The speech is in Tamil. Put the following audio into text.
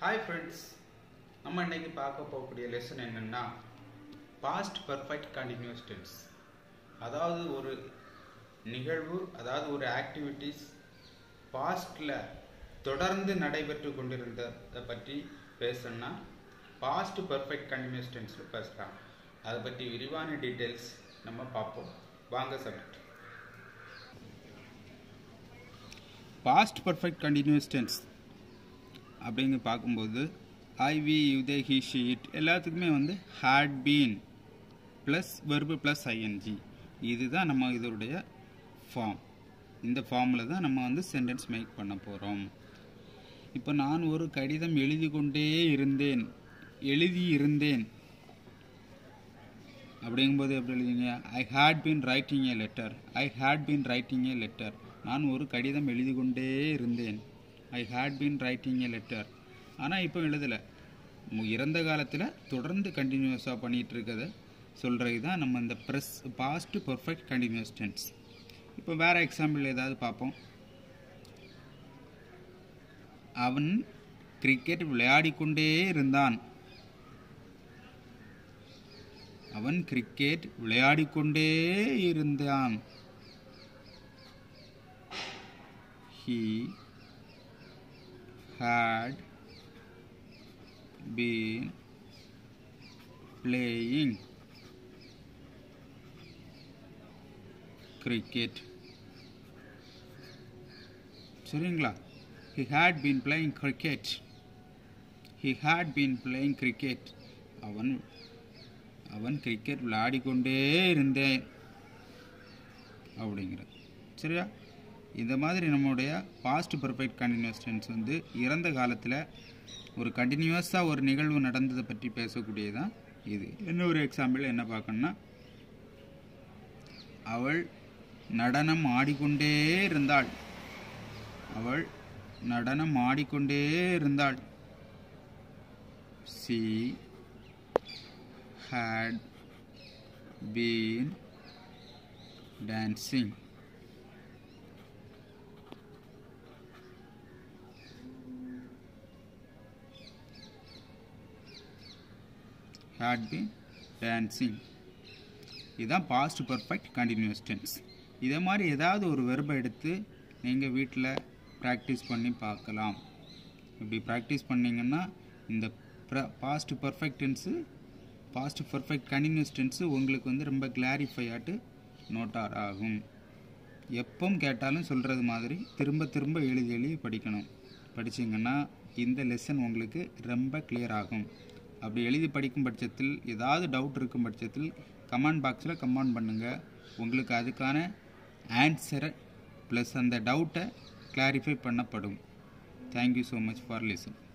ஹாய் ஃப்ரெண்ட்ஸ் நம்ம இன்னைக்கு பார்க்க போகக்கூடிய லெசன் என்னன்னா பாஸ்ட் பர்ஃபெக்ட் கண்டினியூஸ் டென்ஸ் அதாவது ஒரு நிகழ்வு அதாவது ஒரு ஆக்டிவிட்டிஸ் பாஸ்டில் தொடர்ந்து நடைபெற்று கொண்டிருந்ததை பற்றி பேசணும்னா பாஸ்ட் பர்ஃபெக்ட் கண்டினியூஸ் டென்ஸில் பேசலாம் அதை பற்றி விரிவான டீட்டெயில்ஸ் நம்ம பார்ப்போம் வாங்க subject past perfect continuous tense அப்படிங்க பார்க்கும்போது ஐவி யுதே ஹி ஷீட் எல்லாத்துக்குமே வந்து had been plus verb plus I N G இதுதான் நம்ம இதோடைய ஃபார்ம் இந்த ஃபார்மில் தான் நம்ம வந்து சென்டென்ஸ் மேக் பண்ண போகிறோம் இப்போ நான் ஒரு கடிதம் எழுதி கொண்டே இருந்தேன் எழுதி இருந்தேன் அப்படிங்கும்போது எப்படி எழுதிங்க I had been writing a letter I had been writing a letter நான் ஒரு கடிதம் எழுதி கொண்டே இருந்தேன் I had been writing a letter ஆனால் இப்போ எழுதலை இறந்த காலத்தில் தொடர்ந்து கண்டினியூஸாக பண்ணிகிட்டு இருக்கிறத சொல்கிறது தான் நம்ம இந்த ப்ரெஸ் பாஸ்ட் பர்ஃபெக்ட் கண்டினியூஸ் டென்ஸ் இப்போ வேறு எக்ஸாம்பிள் ஏதாவது பார்ப்போம் அவன் கிரிக்கெட் விளையாடிக்கொண்டே இருந்தான் அவன் கிரிக்கெட் விளையாடிக்கொண்டே இருந்தான் he had been playing cricket சரிங்களா he had been playing cricket he had been playing cricket அவன் அவன் கிரிக்கெட் விளையாடிக்கொண்டே இருந்தேன் அப்படிங்கிறது சரியா இந்த மாதிரி நம்மளுடைய பாஸ்ட் பர்ஃபெக்ட் கண்டினியூஸ் டென்ஸ் வந்து இறந்த காலத்தில் ஒரு கண்டினியூஸாக ஒரு நிகழ்வு நடந்ததை பற்றி பேசக்கூடியதான் இது இன்னொரு எக்ஸாம்பிள் என்ன பார்க்கணும்னா அவள் நடனம் ஆடிக்கொண்டே இருந்தாள் அவள் நடனம் ஆடிக்கொண்டே இருந்தாள் she had been dancing had been dancing இதுதான் பாஸ்ட் பர்ஃபெக்ட் கண்டினியூஸ் டென்ஸ் இதே மாதிரி ஏதாவது ஒரு வெர்பை எடுத்து நீங்கள் வீட்டில் ப்ராக்டிஸ் பண்ணி பார்க்கலாம் இப்படி ப்ராக்டிஸ் பண்ணிங்கன்னா இந்த past perfect tense past perfect continuous tense உங்களுக்கு வந்து ரொம்ப கிளாரிஃபை ஆட்டு நோட்டார் ஆகும் எப்பவும் கேட்டாலும் சொல்கிறது மாதிரி திரும்ப திரும்ப எழுதி எழுதி படிக்கணும் படிச்சிங்கன்னா இந்த லெசன் உங்களுக்கு ரொம்ப கிளியர் ஆகும் அப்படி எழுதி படிக்கும் பட்சத்தில் ஏதாவது டவுட் இருக்கும் பட்சத்தில் கமெண்ட் பாக்ஸில் கமெண்ட் பண்ணுங்கள் உங்களுக்கு அதுக்கான ஆன்சரை ப்ளஸ் அந்த டவுட்டை கிளாரிஃபை பண்ணப்படும் thank you so much for listen